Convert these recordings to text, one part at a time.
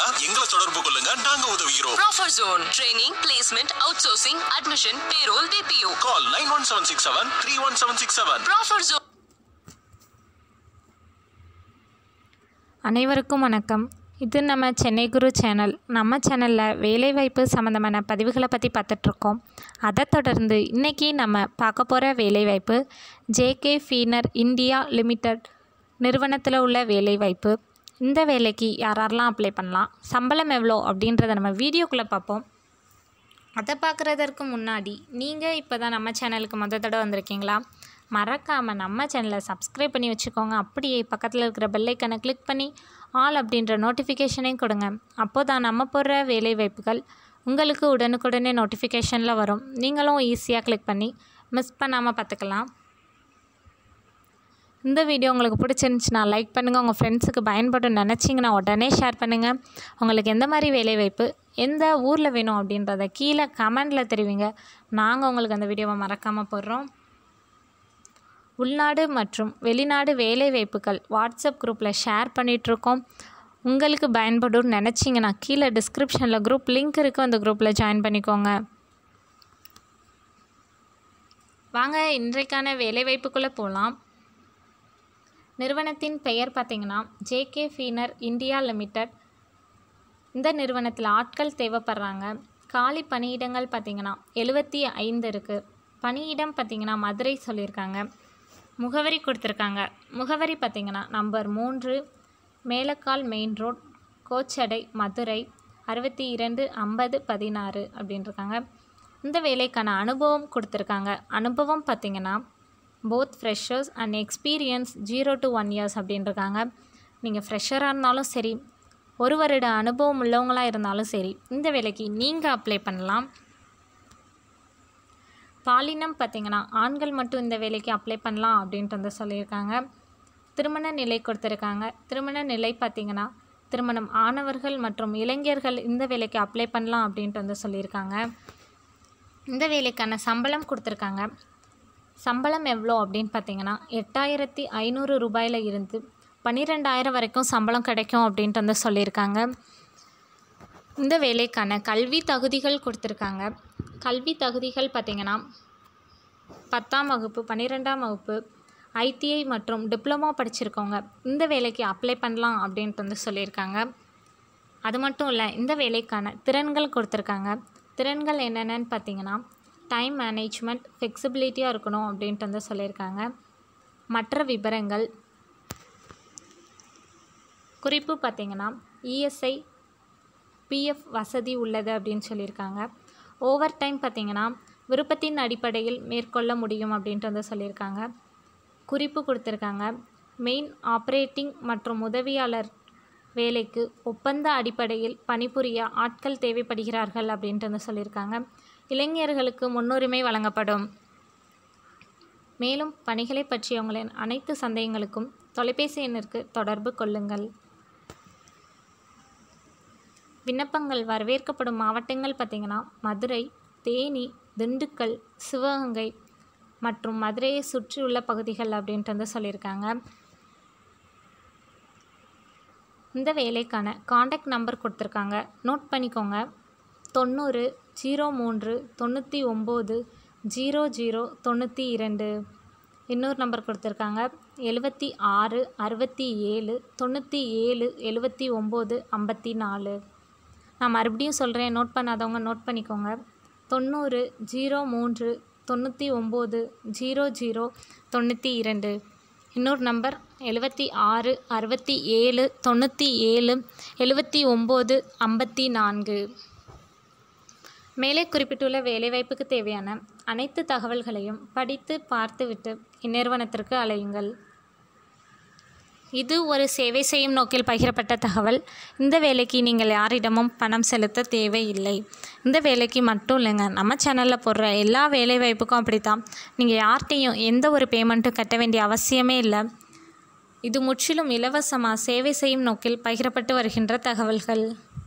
எங்களை தொடர்பு கொள்ளுங்க நாங்க உதவுகிறோம் Proffer Zone. Training, placement, outsourcing, admission, payroll, BPO. Call nine one seven six seven three one seven six seven Proffer Zone. அனைவருக்கும் வணக்கம் இது நம்ம சென்னை குரு சேனல் நம்ம சேனலில் வேலைவாய்ப்பு சம்மந்தமான பதிவுகளை பற்றி பார்த்துட்ருக்கோம் அதை தொடர்ந்து இன்றைக்கி நம்ம பார்க்க போகிற வேலைவாய்ப்பு ஜேகே ஃபீனர் இந்தியா லிமிடெட் நிறுவனத்தில் உள்ள வேலைவாய்ப்பு இந்த வேலைக்கு யாரெல்லாம் அப்ளை பண்ணலாம் சம்பளம் எவ்வளோ அப்படின்றத நம்ம வீடியோக்குள்ளே பார்ப்போம் அதை பார்க்குறதற்கு முன்னாடி நீங்கள் இப்போ தான் நம்ம சேனலுக்கு மொதல் தடவை வந்திருக்கீங்களா மறக்காமல் நம்ம சேனலை சப்ஸ்கிரைப் பண்ணி வச்சுக்கோங்க அப்படியே பக்கத்தில் இருக்கிற பெல்லைக்கனை கிளிக் பண்ணி ஆல் அப்படின்ற நோட்டிஃபிகேஷனையும் கொடுங்க அப்போ தான் நம்ம போடுற வேலை வாய்ப்புகள் உங்களுக்கு உடனுக்குடனே நோட்டிஃபிகேஷனில் வரும் நீங்களும் ஈஸியாக கிளிக் பண்ணி மிஸ் பண்ணாமல் பார்த்துக்கலாம் இந்த வீடியோ உங்களுக்கு பிடிச்சிருந்துச்சுன்னா லைக் பண்ணுங்கள் உங்கள் ஃப்ரெண்ட்ஸுக்கு பயன்படும் நினச்சிங்கன்னா உடனே ஷேர் பண்ணுங்கள் உங்களுக்கு எந்த மாதிரி வேலைவாய்ப்பு எந்த ஊரில் வேணும் அப்படின்றத கீழே கமெண்டில் தெரிவிங்க நாங்கள் உங்களுக்கு அந்த வீடியோவை மறக்காமல் போடுறோம் உள்நாடு மற்றும் வெளிநாடு வேலைவாய்ப்புகள் வாட்ஸ்அப் குரூப்பில் ஷேர் பண்ணிகிட்ருக்கோம் உங்களுக்கு பயன்படும் நினச்சிங்கன்னா கீழே டிஸ்கிரிப்ஷனில் குரூப் லிங்க் இருக்குது அந்த குரூப்பில் ஜாயின் பண்ணிக்கோங்க வாங்க இன்றைக்கான வேலைவாய்ப்புக்குள்ளே போகலாம் நிறுவனத்தின் பெயர் பார்த்தீங்கன்னா ஜேகே ஃபீனர் இந்தியா லிமிடெட் இந்த நிறுவனத்தில் ஆட்கள் தேவைப்படுறாங்க காலி பணியிடங்கள் பார்த்தீங்கன்னா எழுபத்தி ஐந்து இருக்குது பணியிடம் பார்த்தீங்கன்னா மதுரை சொல்லியிருக்காங்க முகவரி கொடுத்துருக்காங்க முகவரி பார்த்தீங்கன்னா நம்பர் மூன்று மேலக்கால் மெயின் ரோட் கோச்சடை மதுரை அறுபத்தி இரண்டு ஐம்பது பதினாறு அப்படின்ட்டுருக்காங்க இந்த வேலைக்கான அனுபவம் கொடுத்துருக்காங்க அனுபவம் பார்த்தீங்கன்னா both freshers and experience zero to one years அப்படின்ட்டுருக்காங்க நீங்கள் ஃப்ரெஷராக இருந்தாலும் சரி ஒரு வருட அனுபவம் உள்ளவங்களாக இருந்தாலும் சரி இந்த வேலைக்கு நீங்கள் அப்ளை பண்ணலாம் பாலினம் பார்த்தீங்கன்னா ஆண்கள் மட்டும் இந்த வேலைக்கு அப்ளை பண்ணலாம் அப்படின்ட்டு வந்து சொல்லியிருக்காங்க திருமண நிலை கொடுத்துருக்காங்க திருமண நிலை பார்த்தீங்கன்னா திருமணம் ஆனவர்கள் மற்றும் இளைஞர்கள் இந்த வேலைக்கு அப்ளை பண்ணலாம் அப்படின்ட்டு வந்து சொல்லியிருக்காங்க இந்த வேலைக்கான சம்பளம் கொடுத்துருக்காங்க சம்பளம் எவ்வளோ அப்படின்னு பார்த்தீங்கன்னா எட்டாயிரத்தி ஐநூறு ரூபாயில் இருந்து பன்னிரெண்டாயிரம் வரைக்கும் சம்பளம் கிடைக்கும் அப்படின்ட்டு வந்து சொல்லியிருக்காங்க இந்த வேலைக்கான கல்வி தகுதிகள் கொடுத்துருக்காங்க கல்வி தகுதிகள் பார்த்திங்கன்னா பத்தாம் வகுப்பு பன்னிரெண்டாம் வகுப்பு ஐடிஐ மற்றும் டிப்ளமோ படிச்சிருக்கவங்க இந்த வேலைக்கு அப்ளை பண்ணலாம் அப்படின்ட்டு வந்து சொல்லியிருக்காங்க அது மட்டும் இல்லை இந்த வேலைக்கான திறன்கள் கொடுத்துருக்காங்க திறன்கள் என்னென்னு பார்த்தீங்கன்னா டைம் மேனேஜ்மெண்ட் ஃப்ளெக்சிபிலிட்டியாக இருக்கணும் அப்படின்ட்டு வந்து சொல்லியிருக்காங்க மற்ற விவரங்கள் குறிப்பு பார்த்தீங்கன்னா இஎஸ்ஐ பிஎஃப் வசதி உள்ளது அப்படின்னு சொல்லியிருக்காங்க ஓவர் டைம் பார்த்தீங்கன்னா விருப்பத்தின் அடிப்படையில் மேற்கொள்ள முடியும் அப்படின்ட்டு வந்து சொல்லியிருக்காங்க குறிப்பு கொடுத்துருக்காங்க மெயின் ஆப்ரேட்டிங் மற்றும் உதவியாளர் வேலைக்கு ஒப்பந்த அடிப்படையில் பணிபுரிய ஆட்கள் தேவைப்படுகிறார்கள் அப்படின்ட்டு வந்து சொல்லியிருக்காங்க இளைஞர்களுக்கு முன்னுரிமை வழங்கப்படும் மேலும் பணிகளை பற்றிய உங்களின் அனைத்து சந்தேகங்களுக்கும் தொலைபேசி எண்ணிற்கு தொடர்பு கொள்ளுங்கள் விண்ணப்பங்கள் வரவேற்கப்படும் மாவட்டங்கள் பார்த்திங்கன்னா மதுரை தேனி திண்டுக்கல் சிவகங்கை மற்றும் மதுரையை சுற்றியுள்ள பகுதிகள் அப்படின்ட்டு வந்து சொல்லியிருக்காங்க இந்த வேலைக்கான காண்டாக்ட் நம்பர் கொடுத்துருக்காங்க நோட் பண்ணிக்கோங்க தொண்ணூறு ஜீரோ மூன்று தொண்ணூற்றி ஒம்பது ஜீரோ ஜீரோ தொண்ணூற்றி இரண்டு இன்னொரு நம்பர் கொடுத்துருக்காங்க எழுபத்தி ஆறு அறுபத்தி ஏழு தொண்ணூற்றி ஏழு எழுபத்தி ஒம்பது ஐம்பத்தி நாலு நான் மறுபடியும் சொல்கிறேன் நோட் பண்ணாதவங்க நோட் பண்ணிக்கோங்க தொண்ணூறு ஜீரோ மூன்று தொண்ணூற்றி ஒம்பது ஜீரோ ஜீரோ தொண்ணூற்றி இரண்டு இன்னொரு நம்பர் எழுபத்தி ஆறு அறுபத்தி ஏழு தொண்ணூற்றி ஏழு எழுபத்தி ஒம்பது ஐம்பத்தி நான்கு மேலே குறிப்பிட்டுள்ள வேலைவாய்ப்புக்கு தேவையான அனைத்து தகவல்களையும் படித்து பார்த்துவிட்டு இந்நிறுவனத்திற்கு அலையுங்கள் இது ஒரு சேவை செய்யும் நோக்கில் பகிரப்பட்ட தகவல் இந்த வேலைக்கு நீங்கள் யாரிடமும் பணம் செலுத்த தேவையில்லை இந்த வேலைக்கு மட்டும் இல்லைங்க நம்ம சேனலில் போடுற எல்லா வேலை வாய்ப்புக்கும் அப்படித்தான் நீங்கள் யார்கிட்டையும் எந்த ஒரு பேமெண்ட்டும் கட்ட வேண்டிய அவசியமே இல்லை இது முற்றிலும் இலவசமாக சேவை செய்யும் நோக்கில் பகிரப்பட்டு வருகின்ற தகவல்கள்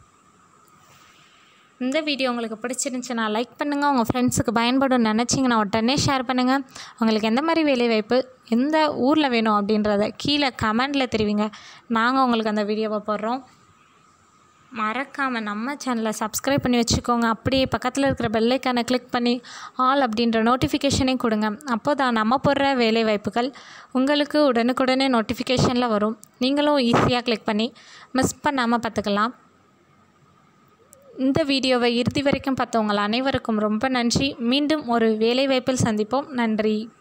இந்த வீடியோ உங்களுக்கு பிடிச்சிருந்துச்சுன்னா லைக் பண்ணுங்கள் உங்கள் ஃப்ரெண்ட்ஸுக்கு பயன்படும் நினச்சிங்கன்னா உடனே ஷேர் பண்ணுங்கள் உங்களுக்கு எந்த மாதிரி வேலைவாய்ப்பு எந்த ஊரில் வேணும் அப்படின்றத கீழே கமெண்டில் தெரிவிங்க நாங்கள் உங்களுக்கு அந்த வீடியோவை போடுறோம் மறக்காமல் நம்ம சேனலை சப்ஸ்கிரைப் பண்ணி வச்சுக்கோங்க அப்படியே பக்கத்தில் இருக்கிற பெல்லைக்கானை கிளிக் பண்ணி ஆல் அப்படின்ற நோட்டிஃபிகேஷனையும் கொடுங்க அப்போ தான் நம்ம போடுற வேலை வாய்ப்புகள் உங்களுக்கு உடனுக்குடனே நோட்டிஃபிகேஷனில் வரும் நீங்களும் ஈஸியாக கிளிக் பண்ணி மிஸ் பண்ணாமல் பார்த்துக்கலாம் இந்த வீடியோவை இறுதி வரைக்கும் பார்த்தவங்கள் அனைவருக்கும் ரொம்ப நன்றி மீண்டும் ஒரு வேலைவாய்ப்பில் சந்திப்போம் நன்றி